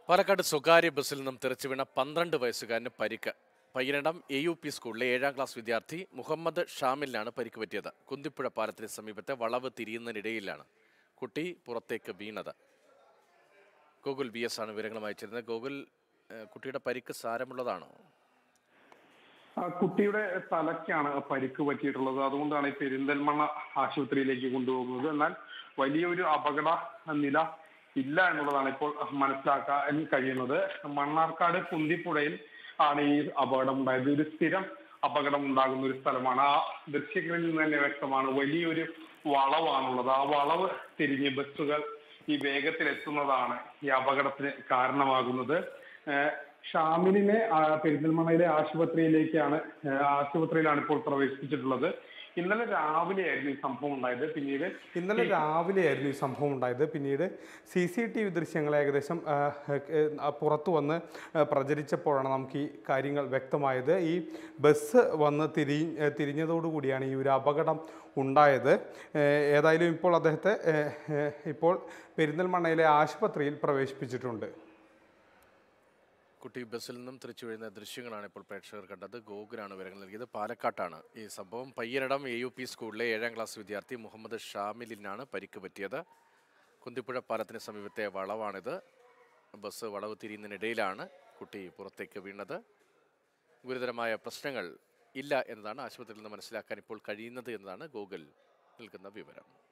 പാലക്കാട് സ്വകാര്യ ബസ്സിൽ നിന്നും തെറിച്ചു വീണ പന്ത്രണ്ട് വയസ്സുകാരന് പരിക്ക് പയ്യനടം എ യു പി സ്കൂളിലെ ഏഴാം ക്ലാസ് വിദ്യാർത്ഥി മുഹമ്മദ് ഷാമിലിനാണ് പരിക്ക് പറ്റിയത് കുന്തിപ്പുഴ പാലത്തിന് സമീപത്തെ വളവ് തിരിയുന്നതിനിടയിലാണ് കുട്ടി പുറത്തേക്ക് വീണത് ഗോകുൽ വി എസ് ആണ് വിവരങ്ങൾ അയച്ചിരുന്നത് ഗോകുൽ ഏഹ്, കുട്ടിയുടെ പരിക്ക് സാരമുള്ളതാണോ ആ കുട്ടിയുടെ തലയ്ക്കാണ് പരിക്ക് പറ്റിയിട്ടുള്ളത് അതുകൊണ്ടാണ് ഈ പെരിന്തൽമണ്ണ ആശുപത്രിയിലേക്ക് കൊണ്ടുപോകുന്നത് എന്നാൽ വലിയൊരു അപകട നില ഇല്ല എന്നുള്ളതാണ് ഇപ്പോൾ മനസ്സിലാക്കാൻ കഴിയുന്നത് മണ്ണാർക്കാട് കുന്തിപ്പുഴയിൽ ആണ് ഈ അപകടം ഉണ്ടായത് ഒരു സ്ഥിരം അപകടം ഉണ്ടാകുന്ന ഒരു സ്ഥലമാണ് ആ ദൃശ്യങ്ങളിൽ നിന്ന് തന്നെ വ്യക്തമാണ് വലിയൊരു വളവാണുള്ളത് ആ വളവ് തിരിഞ്ഞ് ബസ്സുകൾ ഈ വേഗത്തിൽ എത്തുന്നതാണ് ഈ അപകടത്തിന് കാരണമാകുന്നത് ഏഹ് ഷാമിലിനെ ആ, പെരിന്തൽമണ്ണയിലെ ആശുപത്രിയിലേക്കാണ് ഏഹ് ആശുപത്രിയിലാണ് ഇപ്പോൾ പ്രവേശിപ്പിച്ചിട്ടുള്ളത് ഇന്നലെ രാവിലെയായിരുന്നു ഈ സംഭവം ഉണ്ടായത് പിന്നീട് ഇന്നലെ രാവിലെയായിരുന്നു ഈ സംഭവം ഉണ്ടായത് പിന്നീട് സി സി ടി വി ദൃശ്യങ്ങൾ ഏകദേശം ആ, ആ, പുറത്തു വന്ന് ആ, പ്രചരിച്ചപ്പോഴാണ് നമുക്ക് ഈ കാര്യങ്ങൾ വ്യക്തമായത് ഈ ബസ് വന്ന് തിരി തിരിഞ്ഞതോടുകൂടിയാണ് ഈ ഒരു അപകടം ഉണ്ടായത് ഏ, ഏതായാലും ഇപ്പോൾ അദ്ദേഹത്തെ ഏ, ഏ, ഇപ്പോൾ പെരിന്തൽമണ്ണയിലെ ആശുപത്രിയിൽ പ്രവേശിപ്പിച്ചിട്ടുണ്ട് കുട്ടി ബസ്സിൽ നിന്നും തിരിച്ചു വീഴുന്ന ദൃശ്യങ്ങളാണ് ഇപ്പോൾ പ്രേക്ഷകർ കണ്ടത് ഗോകുലാണ് വിവരങ്ങൾ നൽകിയത് പാലക്കാട്ടാണ് ഈ സംഭവം പയ്യനടം എ യു പി സ്കൂളിലെ ഏഴാം ക്ലാസ് വിദ്യാർത്ഥി മുഹമ്മദ് ഷാമിലിനാണ് പരിക്ക് പറ്റിയത് കുന്തിപ്പുഴ പാലത്തിന് സമീപത്തെ വളവാണിത് ബസ് വളവ് തിരിയുന്നതിനിടയിലാണ് കുട്ടി പുറത്തേക്ക് വീണത് ഗുരുതരമായ പ്രശ്നങ്ങൾ ഇല്ല എന്നതാണ് ആശുപത്രിയിൽ നിന്ന് മനസ്സിലാക്കാൻ ഇപ്പോൾ കഴിയുന്നത് എന്നതാണ് ഗൂഗിൾ നൽകുന്ന വിവരം